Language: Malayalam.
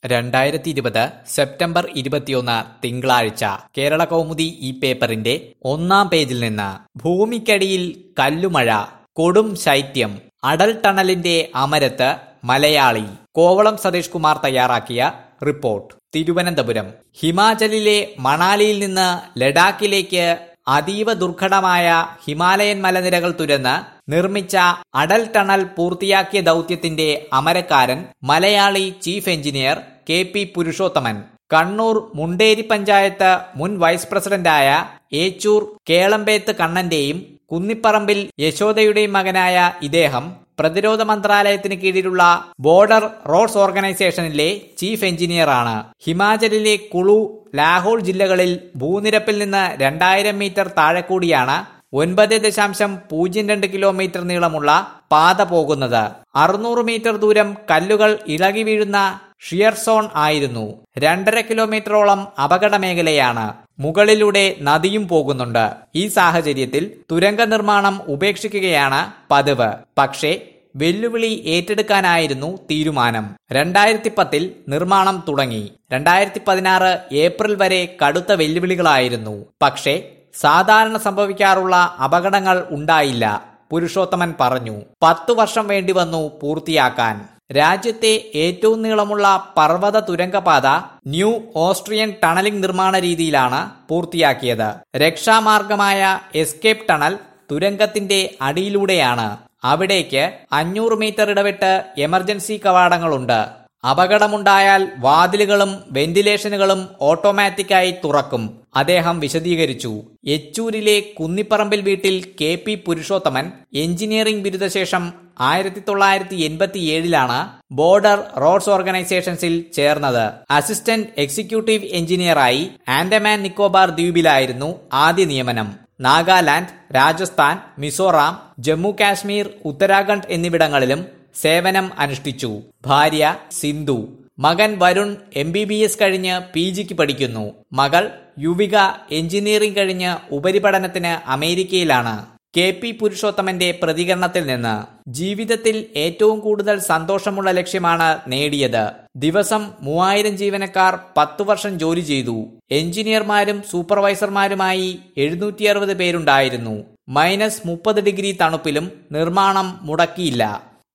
രണ്ടായിരത്തി ഇരുപത് സെപ്റ്റംബർ ഇരുപത്തിയൊന്ന് തിങ്കളാഴ്ച കേരള കൗമുദി ഈ പേപ്പറിന്റെ ഒന്നാം പേജിൽ നിന്ന് ഭൂമിക്കടിയിൽ കല്ലുമഴ കൊടും ശൈത്യം അടൽ ടണലിന്റെ അമരത്ത് മലയാളി കോവളം സതീഷ് കുമാർ തയ്യാറാക്കിയ റിപ്പോർട്ട് തിരുവനന്തപുരം ഹിമാചലിലെ മണാലിയിൽ നിന്ന് ലഡാക്കിലേക്ക് അതീവ ദുർഘടമായ ഹിമാലയൻ മലനിരകൾ തുരന്ന് നിർമ്മിച്ച അടൽ ടണൽ പൂർത്തിയാക്കിയ ദൗത്യത്തിന്റെ അമരക്കാരൻ Malayali chief engineer K P Purushothaman Kannur Munderi panchayat മുൻ വൈസ് പ്രസിഡന്റായ ഏച്ചൂർ കേളമ്പേത്ത് കണ്ണന്റെയും കുന്നിപ്പറമ്പിൽ യശോദയുടെയും മകനായ ഇദ്ദേഹം പ്രതിരോധ മന്ത്രാലയത്തിന് കീഴിലുള്ള ബോർഡർ റോഡ്സ് ഓർഗനൈസേഷനിലെ ചീഫ് എഞ്ചിനീയറാണ് ഹിമാചലിലെ കുളു ലാഹോൾ ജില്ലകളിൽ ഭൂനിരപ്പിൽ നിന്ന് രണ്ടായിരം മീറ്റർ താഴെ കൂടിയാണ് ഒൻപത് ദശാംശം പൂജ്യം രണ്ട് കിലോമീറ്റർ നീളമുള്ള പാത പോകുന്നത് അറുന്നൂറ് മീറ്റർ ദൂരം കല്ലുകൾ ഇളകി വീഴുന്ന ഷിയർ സോൺ ആയിരുന്നു രണ്ടര കിലോമീറ്ററോളം അപകട മേഖലയാണ് മുകളിലൂടെ നദിയും പോകുന്നുണ്ട് ഈ സാഹചര്യത്തിൽ തുരങ്ക നിർമ്മാണം ഉപേക്ഷിക്കുകയാണ് പതിവ് പക്ഷേ വെല്ലുവിളി ഏറ്റെടുക്കാനായിരുന്നു തീരുമാനം രണ്ടായിരത്തി പത്തിൽ നിർമ്മാണം തുടങ്ങി രണ്ടായിരത്തി പതിനാറ് ഏപ്രിൽ വരെ കടുത്ത വെല്ലുവിളികളായിരുന്നു പക്ഷേ സാധാരണ സംഭവിക്കാറുള്ള അപകടങ്ങൾ ഉണ്ടായില്ല പുരുഷോത്തമൻ പറഞ്ഞു പത്തു വർഷം വേണ്ടി വന്നു പൂർത്തിയാക്കാൻ രാജ്യത്തെ ഏറ്റവും നീളമുള്ള പർവ്വത തുരങ്കപാത ന്യൂ ഓസ്ട്രിയൻ ടണലിംഗ് നിർമ്മാണ രീതിയിലാണ് പൂർത്തിയാക്കിയത് രക്ഷാമാർഗമായ എസ്കേപ്പ് ടണൽ തുരങ്കത്തിന്റെ അടിയിലൂടെയാണ് അവിടേക്ക് അഞ്ഞൂറ് മീറ്റർ ഇടവിട്ട് എമർജൻസി കവാടങ്ങളുണ്ട് അപകടമുണ്ടായാൽ വാതിലുകളും വെന്റിലേഷനുകളും ഓട്ടോമാറ്റിക്കായി തുറക്കും അദ്ദേഹം വിശദീകരിച്ചു യെച്ചൂരിലെ കുന്നിപ്പറമ്പിൽ വീട്ടിൽ കെ പി പുരുഷോത്തമൻ എഞ്ചിനീയറിംഗ് ബിരുദശേഷം ആയിരത്തി തൊള്ളായിരത്തി എൺപത്തിയേഴിലാണ് ബോർഡർ റോഡ്സ് ഓർഗനൈസേഷൻസിൽ ചേർന്നത് അസിസ്റ്റന്റ് എക്സിക്യൂട്ടീവ് എഞ്ചിനീയറായി ആൻഡമാൻ നിക്കോബാർ ദ്വീപിലായിരുന്നു ആദ്യ നിയമനം നാഗാലാൻഡ് രാജസ്ഥാൻ മിസോറാം ജമ്മു കാശ്മീർ ഉത്തരാഖണ്ഡ് എന്നിവിടങ്ങളിലും സേവനം അനുഷ്ഠിച്ചു ഭാര്യ സിന്ധു മകൻ Varun M B B S കഴിഞ്ഞ് പി ജിക്ക് പഠിക്കുന്നു മകൾ യുവിക എഞ്ചിനീയറിംഗ് കഴിഞ്ഞ് ഉപരിപഠനത്തിന് അമേരിക്കയിലാണ് കെ പി പുരുഷോത്തമന്റെ പ്രതികരണത്തിൽ നിന്ന് ജീവിതത്തിൽ ഏറ്റവും കൂടുതൽ സന്തോഷമുള്ള ലക്ഷ്യമാണ് നേടിയത് ദിവസം മൂവായിരം ജീവനക്കാർ പത്തു വർഷം ജോലി ചെയ്തു എഞ്ചിനീയർമാരും സൂപ്പർവൈസർമാരുമായി എഴുന്നൂറ്റി അറുപത് പേരുണ്ടായിരുന്നു മൈനസ് മുപ്പത് ഡിഗ്രി തണുപ്പിലും നിർമ്മാണം മുടക്കിയില്ല